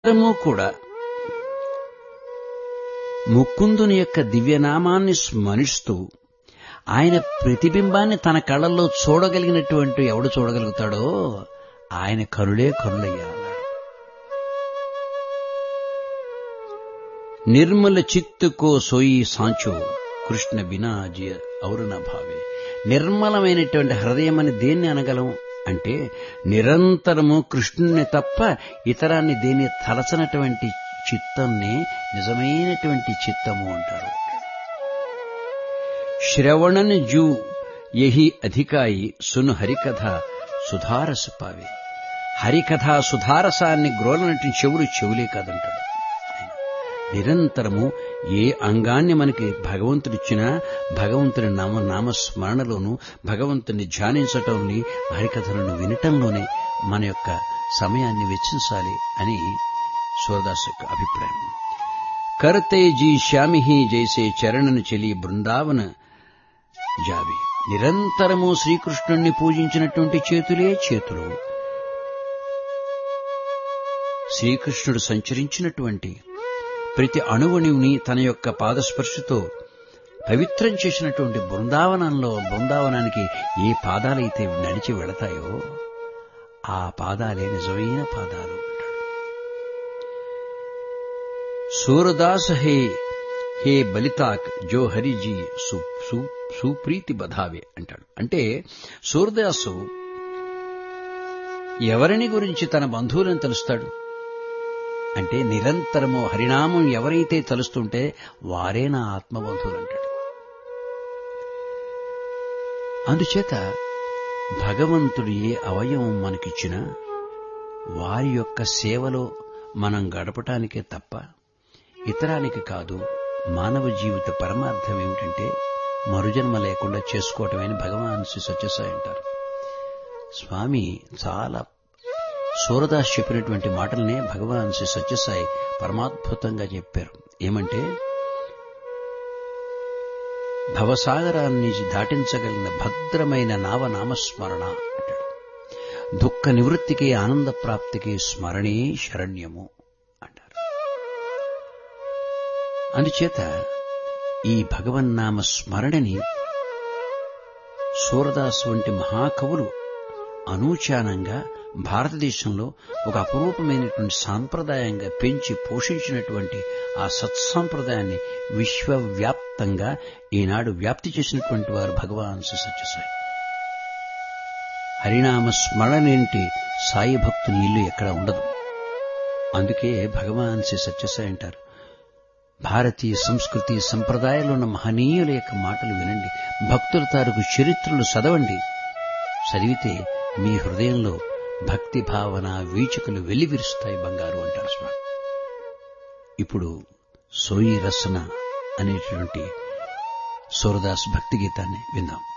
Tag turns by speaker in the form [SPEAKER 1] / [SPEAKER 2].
[SPEAKER 1] నిరంతరము కూడా ముకుందుని యొక్క దివ్యనామాన్ని స్మరిస్తూ ఆయన ప్రతిబింబాన్ని తన కళ్ళల్లో చూడగలిగినటువంటి ఎవడు చూడగలుగుతాడో ఆయన కరులే కరులయ్యా అన్నాడు నిర్మల చిత్తుకో సోయి సాంచో కృష్ణ బినా జియ ఔరన భావే నిర్మలమైనటువంటి హృదయం అని దేన్ని అనగలం అంటే నిరంతరము కృష్ణుని తప్ప ఇతరాన్ని దేన్ని తలచనటువంటి చిత్తాన్ని నిజమైనటువంటి చిత్తము అంటారు శ్రవణన్ జూ యహి అధికాయి సును హరికథ సుధారస పావే హరికథ సుధారసాన్ని గ్రోలనటి చెవులు చెవులే కాదంటాడు నిరంతరము ఏ అంగాన్ని మనకి భగవంతుడిచ్చినా భగవంతుని నామ నామస్మరణలోను భగవంతుని ధ్యానించటంలోని హరికథలను వినటంలోనే మన యొక్క సమయాన్ని వెచ్చించాలి అని సూరదాస్ యొక్క అభిప్రాయం కర్తే జీ శ్యామిహి జైసే చరణను చెలి బృందావన జావి నిరంతరము శ్రీకృష్ణుణ్ణి పూజించినటువంటి చేతులే చేతులు శ్రీకృష్ణుడు సంచరించినటువంటి ప్రతి అణువుని తన యొక్క పాదస్పర్శతో పవిత్రం చేసినటువంటి బృందావనంలో బృందావనానికి ఏ పాదాలైతే నడిచి వెళతాయో ఆ పాదాలే నిజమైన పాదాలు సూరదాస్ హే హే బలితాక్ జో హరిజీ సుప్రీతి బధావే అంటాడు అంటే సూరదాసు ఎవరిని గురించి తన బంధువులను తెలుస్తాడు అంటే నిరంతరము హరినామం ఎవరైతే తలుస్తుంటే వారే నా ఆత్మబంధువులు అంటాడు అందుచేత భగవంతుడు ఏ అవయవం మనకిచ్చినా వారి యొక్క సేవలో మనం గడపటానికే తప్ప ఇతరానికి కాదు మానవ జీవిత పరమార్థం ఏమిటంటే మరుజన్మ లేకుండా చేసుకోవటమని భగవాన్ శ్రీ సత్యసాయి అంటారు స్వామి చాలా సూరదాస్ చెప్పినటువంటి మాటలనే భగవాన్ శ్రీ సత్యసాయి పరమాద్భుతంగా చెప్పారు ఏమంటే భవసాగరాన్ని దాటించగలిగిన భద్రమైన నావనామస్మరణ అంటాడు దుఃఖ నివృత్తికి ఆనంద ప్రాప్తికి స్మరణే శరణ్యము అంటారు అందుచేత ఈ భగవన్నామ స్మరణని సూరదాస్ వంటి మహాకవులు అనూచానంగా భారతదేశంలో ఒక అపరూపమైనటువంటి సాంప్రదాయంగా పెంచి పోషించినటువంటి ఆ సత్సాంప్రదాయాన్ని విశ్వవ్యాప్తంగా ఈనాడు వ్యాప్తి చేసినటువంటి వారు భగవాన్ శ్రీ సత్యసాయి హరినామ స్మరణేంటి సాయి భక్తుని ఇల్లు ఎక్కడ ఉండదు అందుకే భగవాన్ శ్రీ సత్యసాయి అంటారు భారతీయ సంస్కృతి సంప్రదాయాలు ఉన్న మహనీయుల యొక్క మాటలు వినండి భక్తుల తారుకు చరిత్రలు చదవండి చదివితే మీ హృదయంలో భక్తి భావన వీచికలు వెల్లివిరుస్తాయి బంగారు అంటారు స్వామి ఇప్పుడు సోయి రసన అనేటువంటి సూరదాస్ భక్తి గీతాన్ని విందాం